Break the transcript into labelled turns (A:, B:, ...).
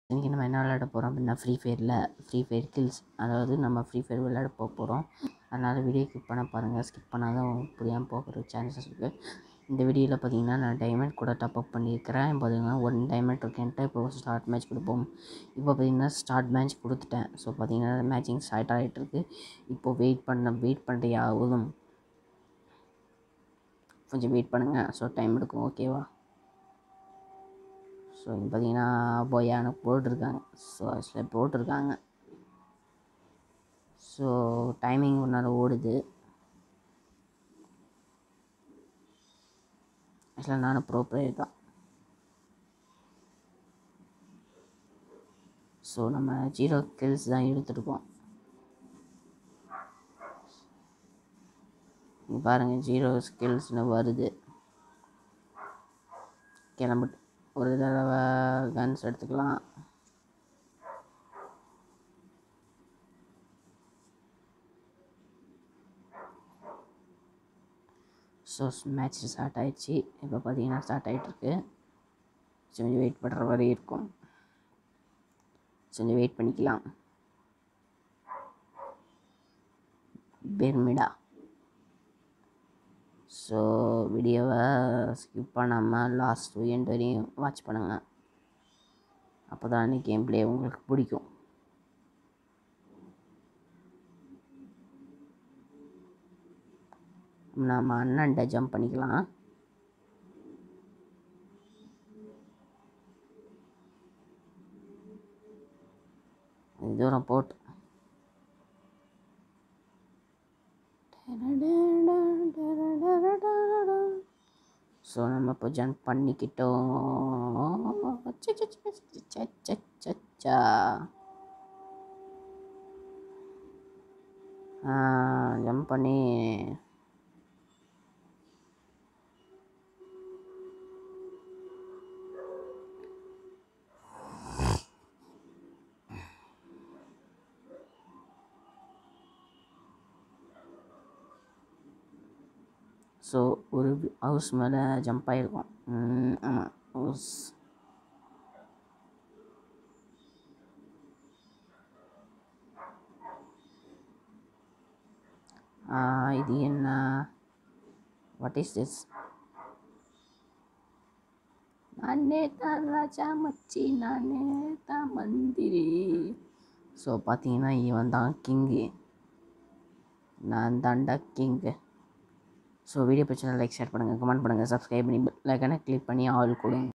A: இன்றைக்கி நம்ம என்ன விளையாட போகிறோம் அப்படின்னா ஃப்ரீ ஃபயரில் ஃப்ரீ ஃபயர் கில்ஸ் அதாவது நம்ம ஃப்ரீ ஃபயர் விளையாட போக போகிறோம் அதனால் வீடியோ ஸ்கிப் பண்ண பாருங்கள் ஸ்கிப் பண்ணால் தான் உங்களுக்கு புரியாமல் போகிற சான்சஸ் இருக்குது இந்த வீடியோவில் பார்த்தீங்கன்னா நான் டைமண்ட் கூட டாப் அப் பண்ணியிருக்கிறேன் பார்த்தீங்கன்னா ஒன் டைமண்ட் இருக்கேன்ட்டு இப்போ ஸ்டார்ட் மேட்ச் கொடுப்போம் இப்போ பார்த்தீங்கன்னா ஸ்டார்ட் மேட்ச் கொடுத்துட்டேன் ஸோ பார்த்தீங்கன்னா மேட்சிங் ஸ்டார்ட் ஆகிட்டு இருக்கு இப்போது வெயிட் பண்ண வெயிட் பண்ணுறியாவதும் கொஞ்சம் வெயிட் பண்ணுங்கள் ஸோ டைம் எடுக்கும் ஓகேவா ஸோ இங்கே பார்த்தீங்கன்னா பொய்யான போட்டிருக்காங்க ஸோ ஆக்சுவலாக போட்டிருக்காங்க ஸோ டைமிங் ஒரு நாள் ஓடுது ஆக்சுவலாக நானும் ப்ரோ பிளேயர் தான் ஸோ நம்ம ஜீரோ கில்ஸ் தான் எடுத்துருக்கோம் இங்கே பாருங்கள் ஜீரோ ஸ்கில்ஸ்னு வருது கிளம்பிட்டு ஒரு தடவை கன்ஸ் எடுத்துக்கலாம் ஸோ மேட்ச் ஸ்டார்ட் ஆயிடுச்சு இப்போ பார்த்தீங்கன்னா ஸ்டார்ட் ஆகிட்டுருக்கு கொஞ்சம் வெயிட் பண்ணுற மாதிரி இருக்கும் கொஞ்சம் வெயிட் பண்ணிக்கலாம் பெர்மிடா ஸோ வீடியோவை ஸ்கிப் பண்ணாமல் லாஸ்ட் எண்ட் வரையும் வாட்ச் பண்ணுங்கள் அப்போ தான் கேம் ப்ளே உங்களுக்கு பிடிக்கும் நம்ம அண்ணன்ட்ட ஜம்ப் பண்ணிக்கலாம் இது தூரம் போட்டு ஸோ நம்ம இப்போ ஜம்ப் பண்ணிக்கிட்டோம் சச்சா ஜம்ப் பண்ணி ஸோ ஒரு ஹவுஸ் மேலே ஜம்ப் ஆகிருக்கோம் ஆமாம் ஹவுஸ் இது என்ன வாட் இஸ் திஸ் நானே தான் ராஜா மச்சி நானே தான் மந்திரி ஸோ பார்த்தீங்கன்னா இவன் தான் கிங்கு நான் தாண்டா கிங்கு ஸோ வீடியோ பிடிச்சா லைக் ஷேர் பண்ணுங்கள் கமெண்ட் பண்ணுங்கள் சப்ஸ்கிரைப் பண்ணி லைக்கான கிளிக் பண்ணி ஆல் கொடுங்க